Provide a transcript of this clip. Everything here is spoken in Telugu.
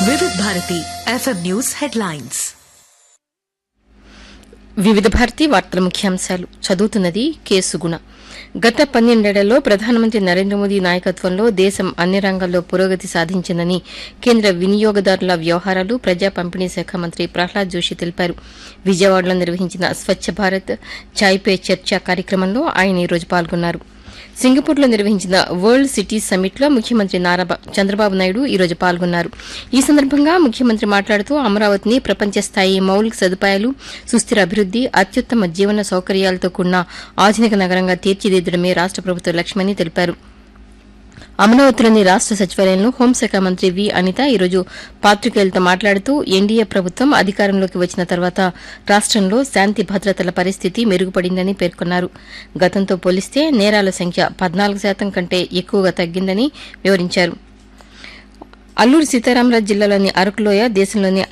వివిధ భారతి ఎఫ్ఎం న్యూస్ హెడ్లైన్స్ వివిధ భారతి వార్తల ముఖ్యాంశాలు చదువుతున్నది కేసుగుణ గత పన్నెండేళ్లలో ప్రధానమంత్రి నరేంద్ర మోదీ నాయకత్వంలో దేశం అన్ని రంగాల్లో పురోగతి సాధించిందని కేంద్ర వినియోగదారుల వ్యవహారాలు ప్రజా పంపిణీ శాఖ మంత్రి ప్రహ్లాద్ జోషి తెలిపారు విజయవాడలో నిర్వహించిన స్వచ్ఛ భారత్ చాయ్ పే చర్చ కార్యక్రమంలో ఆయన ఈరోజు పాల్గొన్నారు సింగపూర్లో నిర్వహించిన వరల్డ్ సిటీ సమ్మిట్ లో ముఖ్యమంత్రి నారా బ- చంద్రబాబు నాయుడు ఈ రోజు పాల్గొన్నారు ఈ సందర్భంగా ముఖ్యమంత్రి మాట్లాడుతూ అమరావతిని ప్రపంచ స్థాయి మౌలిక సదుపాయాలు సుస్థిర అభివృద్ది అత్యుత్తమ జీవన సౌకర్యాలతో కూడిన ఆధునిక నగరంగా తీర్చిదిద్దడమే రాష్ట ప్రభుత్వ లక్ష్యమని తెలిపారు అమరావతిలోని రాష్ట సచివాలయంలో హోంశాఖ మంత్రి వి అనిత ఈరోజు పాత్రికేయులతో మాట్లాడుతూ ఎన్డీఏ ప్రభుత్వం అధికారంలోకి వచ్చిన తర్వాత రాష్టంలో శాంతి భద్రతల పరిస్థితి మెరుగుపడిందని పేర్కొన్నారు గతంతో పోలిస్తే నేరాల సంఖ్య పద్నాలుగు శాతం కంటే ఎక్కువగా తగ్గిందని వివరించారు అల్లూరు సీతారామరాజు జిల్లాలోని అరకులోయ దేశంలోని